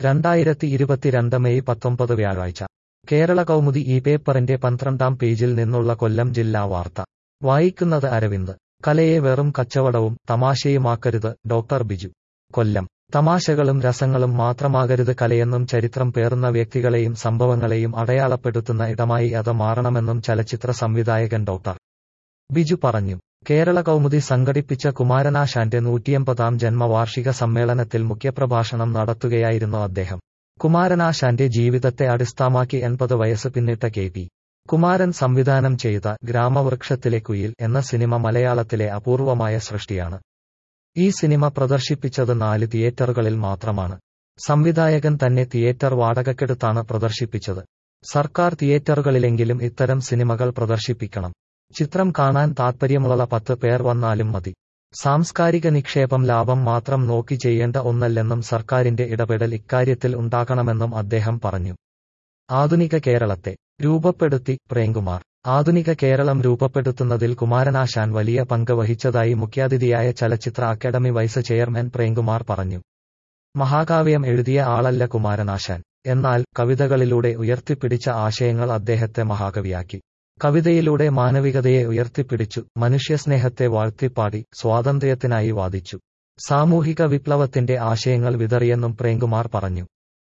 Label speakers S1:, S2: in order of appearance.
S1: രണ്ടായിരത്തി ഇരുപത്തിരണ്ട് മെയ് പത്തൊമ്പത് വ്യാഴാഴ്ച കേരള കൗമുദി ഈ പേപ്പറിന്റെ പന്ത്രണ്ടാം പേജിൽ നിന്നുള്ള കൊല്ലം ജില്ലാ വാർത്ത വായിക്കുന്നത് അരവിന്ദ് കലയെ വെറും കച്ചവടവും തമാശയുമാക്കരുത് ഡോക്ടർ ബിജു കൊല്ലം തമാശകളും രസങ്ങളും മാത്രമാകരുത് കലയെന്നും ചരിത്രം പേറുന്ന വ്യക്തികളെയും സംഭവങ്ങളെയും അടയാളപ്പെടുത്തുന്ന ഇടമായി അത് മാറണമെന്നും ചലച്ചിത്ര സംവിധായകൻ ഡോക്ടർ ബിജു പറഞ്ഞു കേരള കൗമുദി സംഘടിപ്പിച്ച കുമാരനാശാന്റെ നൂറ്റിയമ്പതാം ജന്മവാർഷിക സമ്മേളനത്തിൽ മുഖ്യപ്രഭാഷണം നടത്തുകയായിരുന്നു അദ്ദേഹം കുമാരനാശാന്റെ ജീവിതത്തെ അടിസ്ഥാമാക്കി എൺപത് വയസ്സ് പിന്നിട്ട കെ പി കുമാരൻ സംവിധാനം ചെയ്ത ഗ്രാമവൃക്ഷത്തിലെ കുയിൽ എന്ന സിനിമ മലയാളത്തിലെ അപൂർവമായ സൃഷ്ടിയാണ് ഈ സിനിമ പ്രദർശിപ്പിച്ചത് നാല് തിയേറ്ററുകളിൽ മാത്രമാണ് സംവിധായകൻ തന്നെ തിയേറ്റർ വാടകക്കെടുത്താണ് പ്രദർശിപ്പിച്ചത് സർക്കാർ തിയേറ്ററുകളിലെങ്കിലും ഇത്തരം സിനിമകൾ പ്രദർശിപ്പിക്കണം ചിത്രം കാണാൻ താത്പര്യമുള്ള പത്ത് പേർ വന്നാലും മതി സാംസ്കാരിക നിക്ഷേപം ലാഭം മാത്രം നോക്കി ചെയ്യേണ്ട ഒന്നല്ലെന്നും സർക്കാരിന്റെ ഇടപെടൽ ഇക്കാര്യത്തിൽ ഉണ്ടാകണമെന്നും അദ്ദേഹം പറഞ്ഞു ആധുനിക കേരളത്തെ രൂപപ്പെടുത്തി പ്രേംകുമാർ ആധുനിക കേരളം രൂപപ്പെടുത്തുന്നതിൽ കുമാരനാശാൻ വലിയ പങ്ക് വഹിച്ചതായി മുഖ്യാതിഥിയായ ചലച്ചിത്ര അക്കാദമി വൈസ് ചെയർമാൻ പ്രേംകുമാർ പറഞ്ഞു മഹാകാവ്യം എഴുതിയ ആളല്ല കുമാരനാശാൻ എന്നാൽ കവിതകളിലൂടെ ഉയർത്തിപ്പിടിച്ച ആശയങ്ങൾ അദ്ദേഹത്തെ മഹാകവിയാക്കി കവിതയിലൂടെ മാനവികതയെ ഉയർത്തിപ്പിടിച്ചു മനുഷ്യസ്നേഹത്തെ വാഴ്ത്തിപ്പാടി സ്വാതന്ത്ര്യത്തിനായി വാദിച്ചു സാമൂഹിക വിപ്ലവത്തിന്റെ ആശയങ്ങൾ വിതറിയെന്നും പ്രേംകുമാർ പറഞ്ഞു